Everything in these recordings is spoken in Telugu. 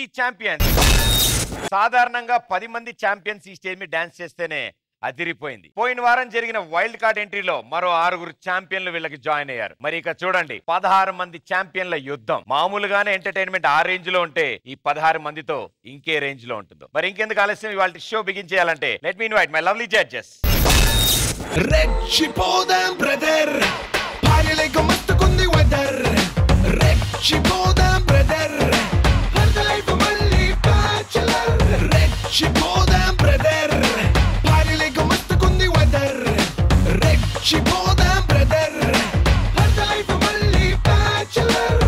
త్రీ ఛాంపియన్స్ సాధారణంగా పది మంది ఛాంపియన్స్ ఈ స్టేజ్ మీద డాన్స్ చేస్తేనే అదిరిపోయింది పోయిన వారం జరిగిన వైల్డ్ కార్డ్ ఎంట్రీలో మరో ఆరుగురు ఛాంపియన్లు వీళ్ళకి జాయిన్ అయ్యారు మరి ఇక చూడండి పదహారు మంది ఛాంపియన్ల యుద్ధం మామూలుగానే ఎంటర్టైన్మెంట్ ఆ రేంజ్ లో ఉంటే ఈ పదహారు మందితో ఇంకే రేంజ్ లో ఉంటుందో మరి ఇంకెందుకు ఆలస్యం ఇవాళ షో బిగిన్ చేయాలంటే let me invite my lovely judges రెచ్చిపోదాం బ్రదర్ పాయలేక మస్తుకుంది వెదర్ రెచ్చిపోదాం బ్రదర్ లైఫ్ మళ్ళీ బ్యాచులర్ రెచ్చిపోదాం బ్రదర్ పాయలేక మస్తుకుంది వెదర్ రెచ్చిపోదాం బ్రదర్ లైఫ్ మళ్ళీ బ్యాచులర్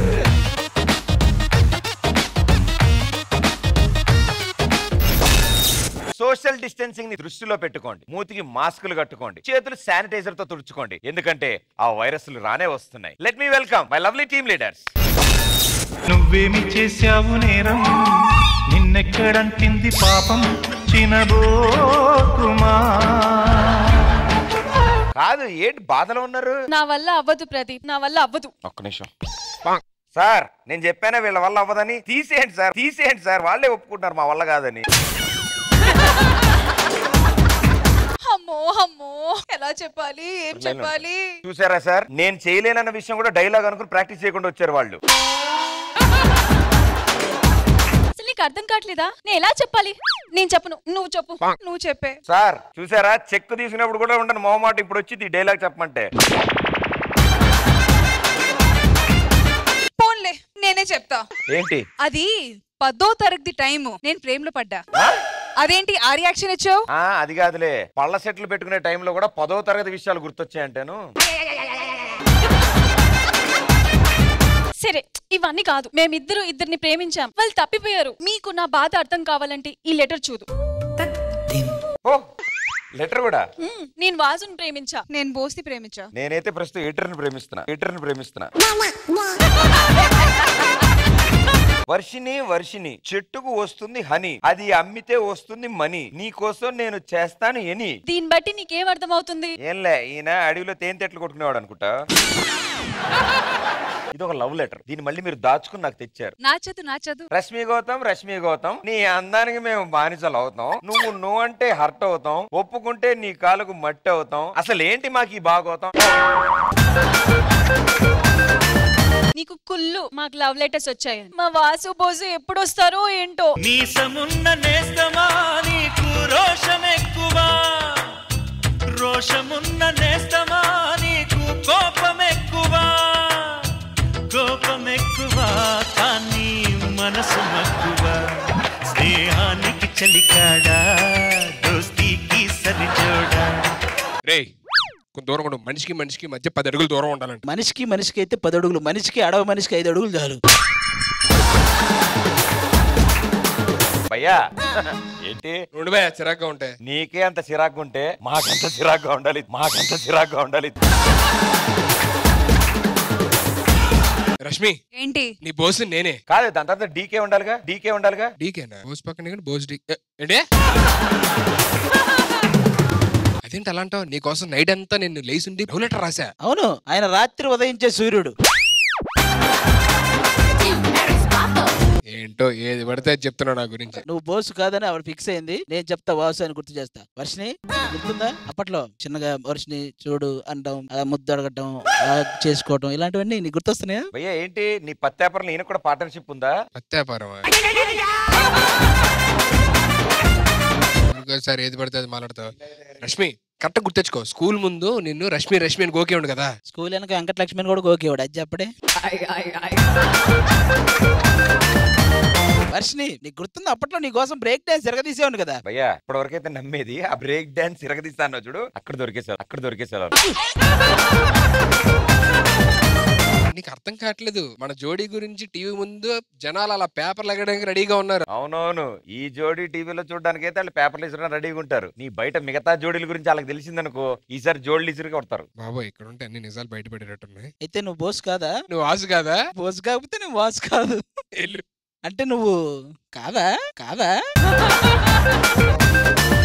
సోషల్ డిస్టెన్సింగ్ ని దృష్టిలో పెట్టుకోండి మూతికి మాస్కులు కట్టుకోండి చేతులు శానిటైజర్ తో తుడుచుకోండి ఎందుకంటే ఆ వైరస్లు రానే వస్తున్నాయి let me welcome my lovely team leaders నువ్వేమి చేశావు నేరం నిన్నెక్కడంటింది పాపం చినబోకుమా కాదు ఏంటి బాధలో ఉన్నారు నా వల్ల అవ్వదు ప్రదీప్ నా వల్ల అవ్వదు ఒక్క నిమిషం సార్ నేను చెప్పానా వీళ్ళ వల్ల అవ్వదని తీసేయండి సార్ తీసేయండి సార్ వాళ్ళే ఒప్పుకుంటున్నారు మా వల్ల కాదని అమ్మో అమ్మో ఎలా చెప్పాలి ఏం చెప్పాలి చూసారా సార్ నేను చేయలేనన్న విషయం కూడా డైలాగ్ అనుకుని ప్రాక్టీస్ చేయకుండా వచ్చారు వాళ్ళు అసలు నీకు అర్థం కావట్లేదా నేను ఎలా చెప్పాలి నేను చెప్పను నువ్వు చెప్పు నువ్వు చెప్పే సార్ చూసారా చెక్ తీసుకున్నప్పుడు కూడా ఉండను మొహమాట ఇప్పుడు వచ్చింది ఈ డైలాగ్ చెప్పమంటే పోన్లే నేనే చెప్తా ఏంటి అది పదో తరగతి టైము నేను ప్రేమలో పడ్డా ఆ? అదేంటి ఆ రియాక్షన్ ఇచ్చావు ఆ అది కాదులే పళ్ళ సెట్లు పెట్టుకునే టైంలో కూడా పదో తరగతి విషయాలు గుర్తొచ్చాయంటేను సరే ఇవన్నీ కాదు మేమిద్దరు ఇద్దరిని ప్రేమించాం వాళ్ళు తప్పిపోయారు మీకు నా బాధ అర్థం కావాలంటే ఈ లెటర్ చూడు ఓ లెటర్ కూడా మ్మ్, నేను వాసుని ప్రేమించా నేను బోస్ని ప్రేమించా నేనైతే ప్రస్తుతం ఎయిటర్ని ప్రేమిస్తున్నా ఎయిటర్ని ప్రేమిస్తున్నా వర్షిని వర్షిని చెట్టుకు వస్తుంది హనీ అది అమ్మితే వస్తుంది మనీ నీ కోసం నేను చేస్తాను ఎని దీన్ని బట్టి నీకేం అర్థమవుతుంది ఏంలే ఈయన అడవిలో తేనె తెట్లు కొట్టుకునేవాడు అనుకుంటా ఇది ఒక లవ్ లెటర్ దీన్ని మళ్ళీ మీరు దాచుకుని నాకు తెచ్చారు నా చదువు నా చదువు రష్మి గౌతమ్ రష్మి గౌతమ్ నీ అందానికి మేము బానిసలు అవుతాం నువ్వు నువ్వు అంటే హర్ట్ అవుతాం ఒప్పుకుంటే నీ కాలుకు మట్టి అవుతాం అసలు ఏంటి మాకు ఈ బాగోతాం నీకు కుళ్ళు మాకు లవ్ లెటర్స్ వచ్చాయి మా వాసు బోసు ఎప్పుడు వస్తారో ఏంటో మీసమున్న నేస్తమా నీకు రోషం ఎక్కువ రోషమున్న నేస్తమా నీకు కోపం ఎక్కువ కోపం ఎక్కువ కానీ మనసు మక్కువ స్నేహానికి చలికాడా దోస్తీకి సరిజోడా రేయ్ కొంత దూరం ఉండు మనిషికి మనిషికి మధ్య పది అడుగులు దూరం ఉండాలంట మనిషికి మనిషికి అయితే పది అడుగులు మనిషికి అడవ మనిషికి ఐదు అడుగులు చాలు భయ్యా ఏంటి రెండు భయ చిరాగ్గా ఉంటాయి నీకే అంత చిరాకు ఉంటే మాకంత చిరాకుగా ఉండాలి మాకంత చిరాకుగా ఉండాలి రష్మి ఏంటి నీ బోస్ నేనే కాదు దాని తర్వాత డీకే ఉండాలిగా డీకే ఉండాలిగా డీకేనా బోస్ పక్కన కానీ బోస్ డీ ఏ, ఏంటి అదేంటి అలా అంటావు నీకోసం నైట్ అంతా నేను లేచుండి లవ్ లెటర్ రాసా అవును ఆయన రాత్రి ఉదయించే సూర్యుడు ఏంటో ఏది పడితే అది చెప్తున్నావు నా గురించి నువ్వు బోసు కాదని ఆవిడ ఫిక్స్ అయింది నేను చెప్తా వాసు అని గుర్తు చేస్తా వర్షిని గుర్తుందా అప్పట్లో చిన్నగా వర్షిని చూడు అనడం అలా ముద్దు అడగటం అలా చేసుకోవటం ఇలాంటివన్నీ నీకు గుర్తొస్తున్నాయా భయ్యా ఏంటి నీ పత్తాపరంలో ఈయన కూడా పార్ట్నర్షిప్ ఉందా పత్యాపారమా ఇంకోసారి ఏది పడితే అది మాట్లాడతావు రష్మి కరెక్ట్ గుర్తెచ్చుకో స్కూల్ ముందు నిన్ను రష్మి రష్మి అని గోకే ఉండు కదా స్కూల్ వెనక వెంకటలక్ష్మిని కూడా గోకేవాడు అది చెప్పడే వర్షిని నీకు గుర్తుంది అప్పట్లో నీ కోసం బ్రేక్ డాన్స్ జరగదీసేవాడు కదా భయ్యా ఇప్పటి వరకైతే నమ్మేది ఆ బ్రేక్ డాన్స్ ఇరగదీస్తాను చూడు అక్కడ దొరికేసారు అక్కడ దొరికేసారు నీకు అర్థం కావట్లేదు మన జోడీ గురించి టీవీ ముందు జనాలు అలా పేపర్ లగడానికి రెడీగా ఉన్నారు అవునవును ఈ జోడీ టీవీలో చూడడానికి అయితే వాళ్ళు పేపర్లు ఇచ్చడానికి రెడీగా ఉంటారు నీ బయట మిగతా జోడీల గురించి వాళ్ళకి తెలిసిందనుకో ఈసారి జోడీలు ఇసురు కొడతారు బాబోయ్ ఇక్కడ ఉంటే అన్ని నిజాలు బయటపడేటట్టున్నాయి అయితే నువ్వు బోస్ కాదా నువ్వు ఆసు కాదా బోస్ కాకపోతే నువ్వు వాస్ కాదు ఎల్లు. అంటే నువ్వు కాదా కాదా